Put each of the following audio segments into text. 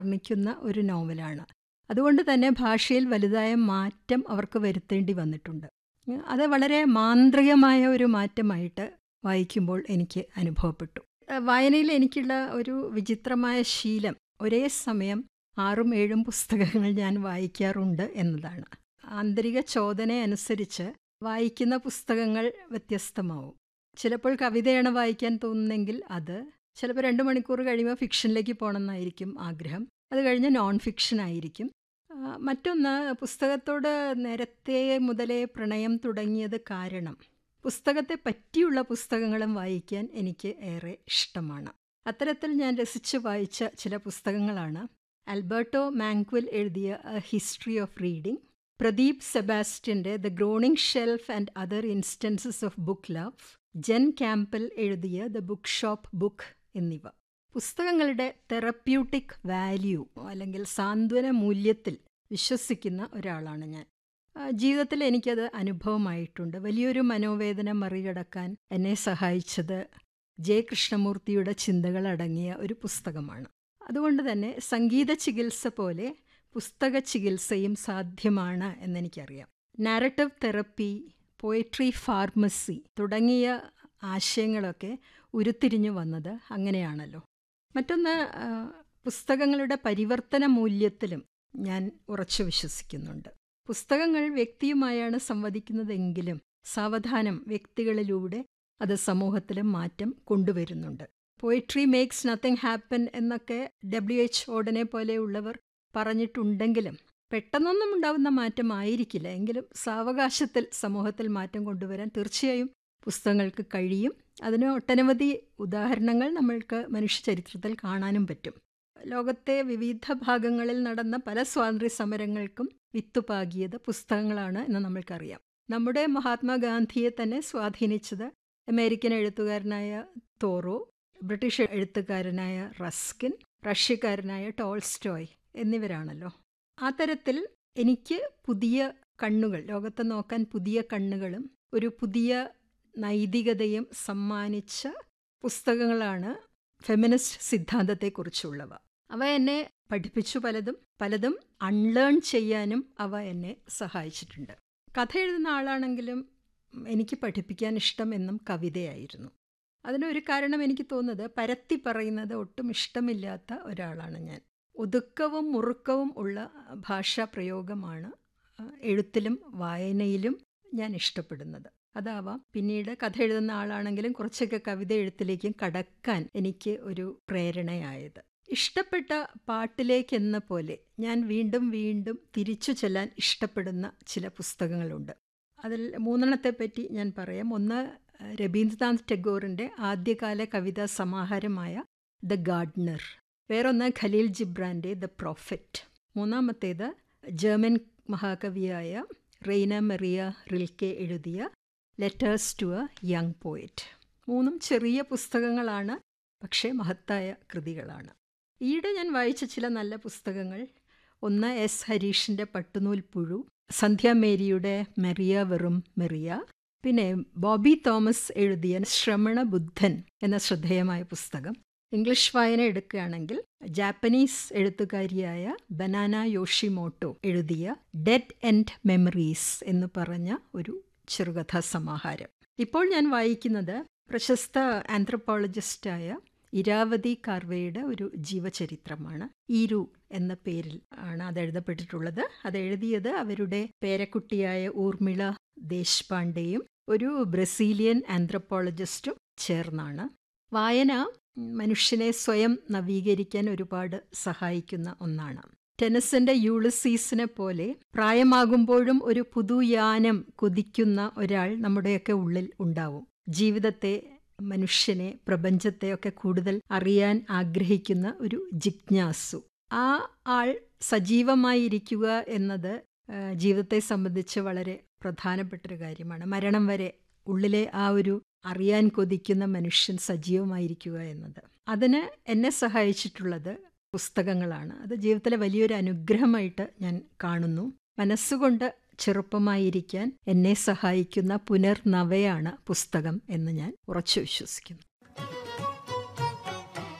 വർണ്ണിക്കുന്ന ഒരു നോവലാണ് അതുകൊണ്ട് തന്നെ ഭാഷയിൽ വലുതായ മാറ്റം അവർക്ക് വരുത്തേണ്ടി വന്നിട്ടുണ്ട് അത് വളരെ മാന്ത്രികമായ ഒരു മാറ്റമായിട്ട് വായിക്കുമ്പോൾ എനിക്ക് അനുഭവപ്പെട്ടു വായനയിൽ എനിക്കുള്ള ഒരു വിചിത്രമായ ശീലം ഒരേ സമയം ആറും ഏഴും പുസ്തകങ്ങൾ ഞാൻ വായിക്കാറുണ്ട് എന്നതാണ് ആന്തരിക ചോദന അനുസരിച്ച് വായിക്കുന്ന പുസ്തകങ്ങൾ വ്യത്യസ്തമാവും ചിലപ്പോൾ കവിതയാണ് വായിക്കാൻ തോന്നുന്നെങ്കിൽ അത് ചിലപ്പോൾ രണ്ട് മണിക്കൂർ കഴിയുമ്പോൾ ഫിക്ഷനിലേക്ക് പോകണമെന്നായിരിക്കും ആഗ്രഹം അത് കഴിഞ്ഞ് നോൺ ഫിക്ഷൻ ആയിരിക്കും മറ്റൊന്ന് പുസ്തകത്തോട് നേരത്തെ മുതലേ പ്രണയം തുടങ്ങിയത് കാരണം പുസ്തകത്തെ പറ്റിയുള്ള പുസ്തകങ്ങളും വായിക്കാൻ എനിക്ക് ഏറെ ഇഷ്ടമാണ് അത്തരത്തിൽ ഞാൻ രസിച്ച് വായിച്ച ചില പുസ്തകങ്ങളാണ് ആൽബർട്ടോ മാങ്ക്വിൽ എഴുതിയ a history of reading Pradeep സെബാസ്റ്റ്യൻ്റെ the growing shelf and other instances of book love Jen Campbell എഴുതിയ ദ ബുക്ക് ഷോപ്പ് ബുക്ക് എന്നിവ പുസ്തകങ്ങളുടെ തെറപ്യൂട്ടിക് വാല്യൂ അല്ലെങ്കിൽ സാന്ത്വന മൂല്യത്തിൽ വിശ്വസിക്കുന്ന ഒരാളാണ് ഞാൻ ജീവിതത്തിൽ എനിക്കത് അനുഭവമായിട്ടുണ്ട് വലിയൊരു മനോവേദന മറികടക്കാൻ എന്നെ സഹായിച്ചത് ജെ കൃഷ്ണമൂർത്തിയുടെ ചിന്തകൾ അടങ്ങിയ ഒരു പുസ്തകമാണ് അതുകൊണ്ട് തന്നെ സംഗീത ചികിത്സ പോലെ പുസ്തക ചികിത്സയും സാധ്യമാണ് എന്നെനിക്കറിയാം നാരറ്റീവ് തെറപ്പി പോയട്രി ഫാർമസി തുടങ്ങിയ ആശയങ്ങളൊക്കെ ഉരുത്തിരിഞ്ഞു വന്നത് അങ്ങനെയാണല്ലോ മറ്റൊന്ന് പുസ്തകങ്ങളുടെ പരിവർത്തന മൂല്യത്തിലും ഞാൻ ഉറച്ചു വിശ്വസിക്കുന്നുണ്ട് പുസ്തകങ്ങൾ വ്യക്തിയുമായാണ് സംവദിക്കുന്നതെങ്കിലും സാവധാനം വ്യക്തികളിലൂടെ അത് സമൂഹത്തിലും മാറ്റം കൊണ്ടുവരുന്നുണ്ട് പോയിട്രി മേക്സ് നത്തിങ് ഹാപ്പൻ എന്നൊക്കെ ഡബ്ല്യു എച്ച് ഓടനെ പോലെയുള്ളവർ പറഞ്ഞിട്ടുണ്ടെങ്കിലും പെട്ടെന്നൊന്നും ഉണ്ടാവുന്ന മാറ്റമായിരിക്കില്ല എങ്കിലും സാവകാശത്തിൽ സമൂഹത്തിൽ മാറ്റം കൊണ്ടുവരാൻ തീർച്ചയായും പുസ്തകങ്ങൾക്ക് കഴിയും അതിന് ഒട്ടനവധി ഉദാഹരണങ്ങൾ നമ്മൾക്ക് മനുഷ്യ ചരിത്രത്തിൽ കാണാനും പറ്റും ലോകത്തെ വിവിധ ഭാഗങ്ങളിൽ നടന്ന പല സ്വാതന്ത്ര്യ സമരങ്ങൾക്കും വിത്തുപാകിയത് പുസ്തകങ്ങളാണ് എന്ന് നമ്മൾക്കറിയാം നമ്മുടെ മഹാത്മാഗാന്ധിയെ തന്നെ സ്വാധീനിച്ചത് അമേരിക്കൻ എഴുത്തുകാരനായ തോറോ ബ്രിട്ടീഷ് എഴുത്തുകാരനായ റസ്കിൻ റഷ്യക്കാരനായ ടോൾസ്റ്റോയ് എന്നിവരാണല്ലോ ആ തരത്തിൽ എനിക്ക് പുതിയ കണ്ണുകൾ ലോകത്തെ നോക്കാൻ പുതിയ കണ്ണുകളും ഒരു പുതിയ നൈതികതയും സമ്മാനിച്ച പുസ്തകങ്ങളാണ് ഫെമിനിസ്റ്റ് സിദ്ധാന്തത്തെക്കുറിച്ചുള്ളവ അവ എന്നെ പഠിപ്പിച്ചു പലതും പലതും അൺലേൺ ചെയ്യാനും അവ എന്നെ സഹായിച്ചിട്ടുണ്ട് കഥ എഴുതുന്ന ആളാണെങ്കിലും എനിക്ക് പഠിപ്പിക്കാൻ ഇഷ്ടം എന്നും കവിതയായിരുന്നു അതിനൊരു കാരണം എനിക്ക് തോന്നുന്നത് പരത്തി പറയുന്നത് ഒട്ടും ഇഷ്ടമില്ലാത്ത ഒരാളാണ് ഞാൻ ഒതുക്കവും മുറുക്കവും ഉള്ള ഭാഷാ പ്രയോഗമാണ് എഴുത്തിലും വായനയിലും ഞാൻ ഇഷ്ടപ്പെടുന്നത് അതാവാം പിന്നീട് കഥ എഴുതുന്ന ആളാണെങ്കിലും കുറച്ചൊക്കെ കവിത എഴുത്തിലേക്കും കടക്കാൻ എനിക്ക് ഒരു പ്രേരണയായത് ഇഷ്ടപ്പെട്ട പാട്ടിലേക്കെന്ന പോലെ ഞാൻ വീണ്ടും വീണ്ടും തിരിച്ചു ചെല്ലാൻ ഇഷ്ടപ്പെടുന്ന ചില പുസ്തകങ്ങളുണ്ട് അതിൽ മൂന്നെണ്ണത്തെ പറ്റി ഞാൻ പറയാം ഒന്ന് രവീന്ദ്രനാഥ് ടാഗോറിൻ്റെ ആദ്യകാല കവിതാ സമാഹാരമായ ദ ഗാർഡനർ വേറൊന്ന് ഖലീൽ ജിബ്രാൻ്റെ ദ പ്രോഫറ്റ് മൂന്നാമത്തേത് ജർമ്മൻ മഹാകവിയായ റെയ്ന മെറിയ റിൽക്കെ എഴുതിയ letters to a young poet മൂന്നും ചെറിയ പുസ്തകങ്ങളാണ് പക്ഷേ മഹത്തായ കൃതികളാണ് ഈയിടെ ഞാൻ വായിച്ച ചില നല്ല പുസ്തകങ്ങൾ ഒന്ന് എസ് ഹരീഷിൻ്റെ പട്ടുനൂൽ പുഴു സന്ധ്യ മേരിയുടെ മെറിയ വെറും മെറിയ പിന്നെ ബോബി തോമസ് എഴുതിയ ശ്രമണ ബുദ്ധൻ എന്ന ശ്രദ്ധേയമായ പുസ്തകം ഇംഗ്ലീഷ് വായന എടുക്കുകയാണെങ്കിൽ ജാപ്പനീസ് എഴുത്തുകാരിയായ ബനാന യോഷിമോട്ടോ എഴുതിയ ഡെഡ് എൻഡ് മെമ്മറീസ് എന്ന് പറഞ്ഞ ഒരു ചെറുകഥാ സമാഹാരം ഇപ്പോൾ ഞാൻ വായിക്കുന്നത് പ്രശസ്ത ആന്ത്രപ്പോളജിസ്റ്റായ ഇരാവതി കാർവയുടെ ഒരു ജീവചരിത്രമാണ് ഈരു എന്ന പേരിൽ ആണ് അത് എഴുതപ്പെട്ടിട്ടുള്ളത് അത് എഴുതിയത് അവരുടെ പേരക്കുട്ടിയായ ഊർമിള ദേശ്പാണ്ഡെയും ഒരു ബ്രസീലിയൻ ആന്ത്രപ്പോളജിസ്റ്റും ചേർന്നാണ് വായന മനുഷ്യനെ സ്വയം നവീകരിക്കാൻ ഒരുപാട് സഹായിക്കുന്ന ഒന്നാണ് ടെനസിന്റെ യൂളിസീസിനെ പോലെ പ്രായമാകുമ്പോഴും ഒരു പുതുയാനം കൊതിക്കുന്ന ഒരാൾ നമ്മുടെയൊക്കെ ഉള്ളിൽ ഉണ്ടാവും ജീവിതത്തെ മനുഷ്യനെ പ്രപഞ്ചത്തെ ഒക്കെ കൂടുതൽ അറിയാൻ ആഗ്രഹിക്കുന്ന ഒരു ജിജ്ഞാസു ആ ആൾ സജീവമായിരിക്കുക എന്നത് ജീവിതത്തെ സംബന്ധിച്ച് വളരെ പ്രധാനപ്പെട്ടൊരു കാര്യമാണ് മരണം വരെ ഉള്ളിലെ ആ ഒരു അറിയാൻ കൊതിക്കുന്ന മനുഷ്യൻ സജീവമായിരിക്കുക എന്നത് അതിന് എന്നെ സഹായിച്ചിട്ടുള്ളത് പുസ്തകങ്ങളാണ് അത് ജീവിതത്തിലെ വലിയൊരു അനുഗ്രഹമായിട്ട് ഞാൻ കാണുന്നു മനസ്സുകൊണ്ട് ചെറുപ്പമായിരിക്കാൻ എന്നെ സഹായിക്കുന്ന പുനർനവയാണ് പുസ്തകം എന്ന് ഞാൻ ഉറച്ചു വിശ്വസിക്കുന്നു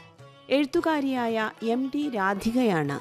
എഴുത്തുകാരിയായ എം ഡി രാധികയാണ്